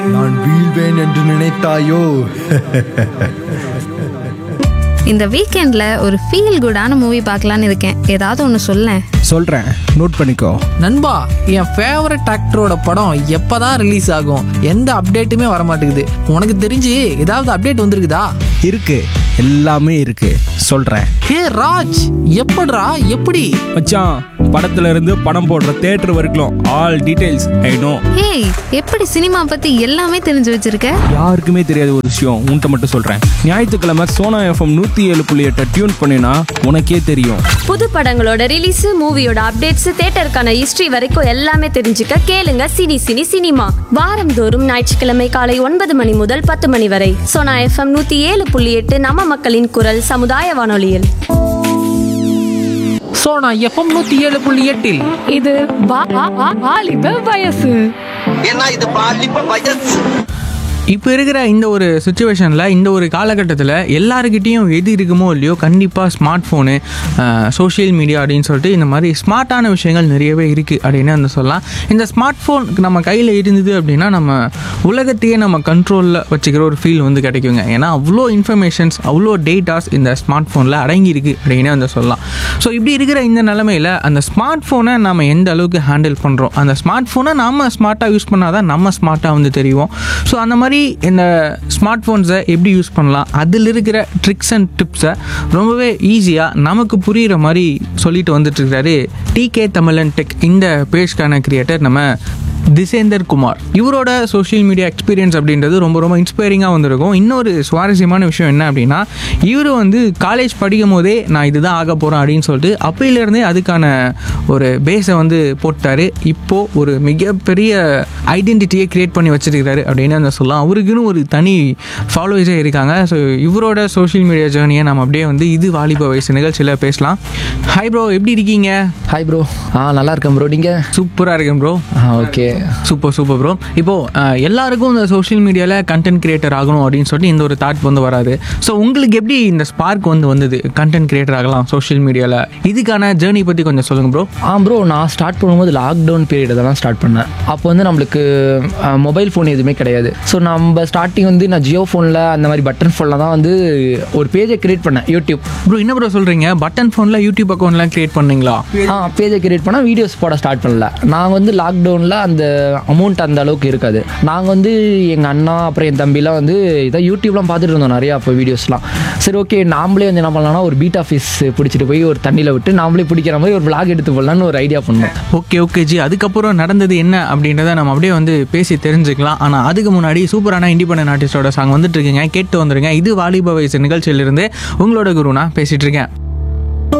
நான் வீழ்வேன் என்று நினைத்தாயோ இந்த வீக்கெண்ட்ல ஒரு ஃபீல் குடான மூவி பார்க்கலான்னு இருக்கேன் ஏதாவது ஒன்று சொல்லேன் சொல்கிறேன் நோட் பண்ணிக்கோ நண்பா என் ஃபேவரட் ஆக்டரோட படம் எப்பதான் ரிலீஸ் ஆகும் எந்த அப்டேட்டுமே வர மாட்டேங்குது உனக்கு தெரிஞ்சு ஏதாவது அப்டேட் வந்திருக்குதா இருக்கு எல்லாமே இருக்கு சொல்கிறேன் ஹே ராஜ் எப்படிடா எப்படி மச்சான் படத்துல இருந்து படம் போடுற தேட்டர் வரைக்கும் ஆல் டீடைல்ஸ் ஐ நோ ஏய் எப்படி சினிமா பத்தி எல்லாமே தெரிஞ்சு வச்சிருக்க யாருக்குமே தெரியாத ஒரு விஷயம் உன்கிட்ட மட்டும் சொல்றேன் ஞாயிற்றுக்கிழமை சோனா எஃப்எம் நூத்தி ஏழு புள்ளி எட்டை டியூன் பண்ணினா உனக்கே தெரியும் புது படங்களோட ரிலீஸ் மூவியோட அப்டேட்ஸ் தேட்டருக்கான ஹிஸ்டரி வரைக்கும் எல்லாமே தெரிஞ்சுக்க கேளுங்க சினி சினி சினிமா வாரந்தோறும் ஞாயிற்றுக்கிழமை காலை ஒன்பது மணி முதல் பத்து மணி வரை சோனா எஃப்எம் நூத்தி ஏழு புள்ளி எட்டு நம்ம மக்களின் குரல் சமுதாய வானொலியில் ஸோ நான் எஃப்எம் நூற்றி ஏழு புள்ளி எட்டில் இது வா- வா- வா- வாலிப வயசு ஏன்னா இது பாலிப்ப வயசு இப்போ இருக்கிற இந்த ஒரு சுச்சுவேஷனில் இந்த ஒரு காலகட்டத்தில் எல்லாருக்கிட்டேயும் எது இருக்குமோ இல்லையோ கண்டிப்பாக ஸ்மார்ட் ஃபோனு சோஷியல் மீடியா அப்படின்னு சொல்லிட்டு இந்த மாதிரி ஸ்மார்ட்டான விஷயங்கள் நிறையவே இருக்குது அப்படின்னு வந்து சொல்லலாம் இந்த ஸ்மார்ட் ஃபோன் நம்ம கையில் இருந்தது அப்படின்னா நம்ம உலகத்தையே நம்ம கண்ட்ரோலில் வச்சுக்கிற ஒரு ஃபீல் வந்து கிடைக்குங்க ஏன்னா அவ்வளோ இன்ஃபர்மேஷன்ஸ் அவ்வளோ டேட்டாஸ் இந்த ஸ்மார்ட் ஃபோனில் அடங்கியிருக்கு அப்படின்னு வந்து சொல்லலாம் ஸோ இப்படி இருக்கிற இந்த நிலமையில் அந்த ஸ்மார்ட் ஃபோனை நம்ம எந்த அளவுக்கு ஹேண்டில் பண்ணுறோம் அந்த ஸ்மார்ட் ஃபோனை நம்ம ஸ்மார்ட்டாக யூஸ் பண்ணால் தான் நம்ம ஸ்மார்ட்டாக வந்து தெரியும் ஸோ அந்த மாதிரி இந்த ஸ்மார்ட் ஃபோன்ஸை எப்படி யூஸ் பண்ணலாம் அதில் இருக்கிற ட்ரிக்ஸ் அண்ட் டிப்ஸை ரொம்பவே ஈஸியாக நமக்கு புரிகிற மாதிரி சொல்லிட்டு வந்துட்டு இருக்காரு டிகே தமிழன் டெக் இந்த பேஜ்க்கான கிரியேட்டர் நம்ம திசேந்தர் குமார் இவரோட சோஷியல் மீடியா எக்ஸ்பீரியன்ஸ் அப்படின்றது ரொம்ப ரொம்ப இன்ஸ்பைரிங்காக வந்திருக்கும் இன்னொரு சுவாரஸ்யமான விஷயம் என்ன அப்படின்னா இவர் வந்து காலேஜ் படிக்கும் போதே நான் இதுதான் ஆக போகிறேன் அப்படின்னு சொல்லிட்டு அப்பையிலேருந்தே அதுக்கான ஒரு பேஸை வந்து போட்டார் இப்போது ஒரு மிகப்பெரிய ஐடென்டிட்டியை க்ரியேட் பண்ணி வச்சிருக்கிறாரு அப்படின்னு அந்த சொல்லலாம் அவருக்குன்னு ஒரு தனி ஃபாலோவர்ஸே இருக்காங்க ஸோ இவரோட சோஷியல் மீடியா ஜேர்னியை நம்ம அப்படியே வந்து இது வாலிப வயசு நிகழ்ச்சியில் பேசலாம் ஹாய் ப்ரோ எப்படி இருக்கீங்க ஹாய் ப்ரோ ஆ நல்லா இருக்கேன் ப்ரோ நீங்கள் சூப்பராக இருக்கேன் ப்ரோ ஆ ஓகே சூப்பர் சூப்பர் ப்ரோ இப்போது எல்லாருக்கும் இந்த சோஷியல் மீடியாவில் கண்டென்ட் கிரியேட்டர் ஆகணும் அப்படின்னு சொல்லிட்டு இந்த ஒரு தாட் வந்து வராது ஸோ உங்களுக்கு எப்படி இந்த ஸ்பார்க் வந்து வந்தது கண்டென்ட் கிரியேட்டர் ஆகலாம் சோஷியல் மீடியாவில் இதுக்கான ஜேர்னி பற்றி கொஞ்சம் சொல்லுங்கள் ப்ரோ ஆ ப்ரோ நான் ஸ்டார்ட் பண்ணும்போது லாக்டவுன் பீரியட் தான் ஸ்டார்ட் பண்ணேன் அப்போ வந்து நம்மளுக்கு மொபைல் ஃபோன் எதுவுமே கிடையாது ஸோ நம்ம ஸ்டார்டிங் வந்து நான் ஜியோ ஃபோனில் அந்த மாதிரி பட்டன் ஃபோனில் தான் வந்து ஒரு பேஜை கிரியேட் பண்ணேன் யூடியூப் ப்ரோ என்ன ப்ரோ சொல்கிறீங்க பட்டன் ஃபோனில் யூடியூப் அக்கௌண்ட்லாம் கிரியேட் பண்ணீங்களா ஆ பேஜை கிரியேட் பண்ணால் வீடியோஸ் போட ஸ்டார்ட் பண்ணல நாங்கள் வந்து லாக்டவுனில் அந்த அமௌண்ட் அந்த அளவுக்கு இருக்காது நாங்கள் வந்து எங்கள் அண்ணா அப்புறம் என் தம்பிலாம் வந்து இதான் யூடியூப்லாம் பார்த்துட்டு இருந்தோம் நிறையா அப்போ வீடியோஸ்லாம் சரி ஓகே நாமளே வந்து என்ன பண்ணலாம்னா ஒரு பீட்டா ஃபிஷ் பிடிச்சிட்டு போய் ஒரு தண்ணியில் விட்டு நாமளே பிடிக்கிற மாதிரி ஒரு vlog எடுத்து போடலான்னு ஒரு ஐடியா பண்ணோம் ஓகே ஓகே ஜி அதுக்கப்புறம் நடந்தது என்ன அப்படின்றத நம்ம அப்படியே வந்து பேசி தெரிஞ்சுக்கலாம் ஆனால் அதுக்கு முன்னாடி சூப்பரான இண்டிபெண்டன்ட் ஆர்டிஸ்டோட சாங் வந்துட்டு இருக்குங்க கேட்டு வந்துருங்க இது வாலிப வயசு நிகழ்ச்சியிலிருந்து உங்களோட குரு நான் பேசிட்டு இருக்கேன்